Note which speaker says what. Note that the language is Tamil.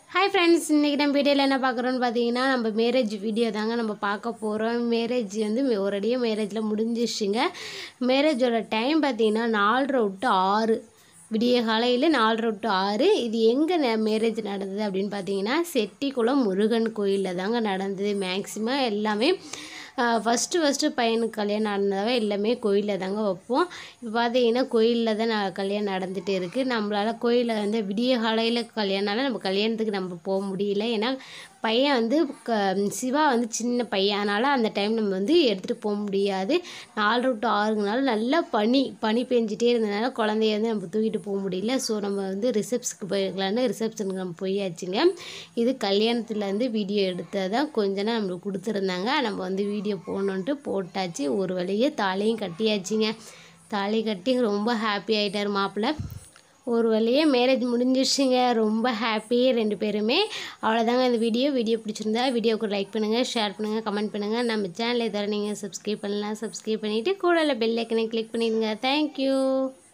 Speaker 1: ஹாய் ஃப்ரெண்ட்ஸ் இன்றைக்கி நம்ம வீடியோவில் என்ன பார்க்குறோன்னு பார்த்தீங்கன்னா நம்ம மேரேஜ் வீடியோ தாங்க நம்ம பார்க்க போகிறோம் மேரேஜ் வந்து ஒரடியாக மேரேஜில் முடிஞ்சிச்சுங்க மேரேஜோட டைம் பார்த்தீங்கன்னா நாலரை விட்டு ஆறு விடிய காலையில் நாலரை டு ஆறு இது எங்கே மேரேஜ் நடந்தது அப்படின்னு பார்த்தீங்கன்னா செட்டிக்குளம் முருகன் கோயிலில் தாங்க நடந்தது மேக்ஸிமம் எல்லாமே ஃபஸ்ட்டு ஃபஸ்ட்டு பையனுக்கு கல்யாணம் நடந்ததாவே எல்லாமே கோயிலில் தாங்க வைப்போம் இப்போ பார்த்தீங்கன்னா கோயிலில் தான் நான் கல்யாணம் நடந்துகிட்டு இருக்குது நம்மளால் கோயிலில் வந்து விடிய காலையில் கல்யாணம்னால நம்ம கல்யாணத்துக்கு நம்ம போக முடியல ஏன்னா பையன் வந்து க சிவா வந்து சின்ன பையன் அதனால் அந்த டைம் நம்ம வந்து எடுத்துகிட்டு போக முடியாது நாலு டு ஆறுங்கனால நல்லா பனி பனி பெஞ்சிட்டே இருந்தனால குழந்தைய வந்து நம்ம தூக்கிட்டு போக முடியல ஸோ நம்ம வந்து ரிசப்ஷனுக்கு போயிருக்கலான்னு ரிசப்ஷனுக்கு நம்ம போயாச்சுங்க இது கல்யாணத்துலேருந்து வீடியோ எடுத்ததான் கொஞ்ச நேரம் நம்மளுக்கு கொடுத்துருந்தாங்க நம்ம வந்து வீடியோ போகணுன்ட்டு போட்டாச்சு ஒரு வழியே தாலியும் கட்டியாச்சுங்க தாலி கட்டி ரொம்ப ஹாப்பி ஆகிட்டார் மாப்பிள்ளை ஒரு வழியே மேரேஜ் முடிஞ்சிருச்சுங்க ரொம்ப ஹாப்பி ரெண்டு பேருமே அவ்வளோதாங்க இந்த வீடியோ வீடியோ பிடிச்சிருந்தா வீடியோக்கு லைக் பண்ணுங்கள் ஷேர் பண்ணுங்கள் கமெண்ட் பண்ணுங்கள் நம்ம சேனலை தவிர நீங்கள் சப்ஸ்கிரைப் பண்ணலாம் சப்ஸ்கிரைப் பண்ணிவிட்டு கூட பெல் ஐக்கனை கிளிக் பண்ணிடுங்க தேங்க்யூ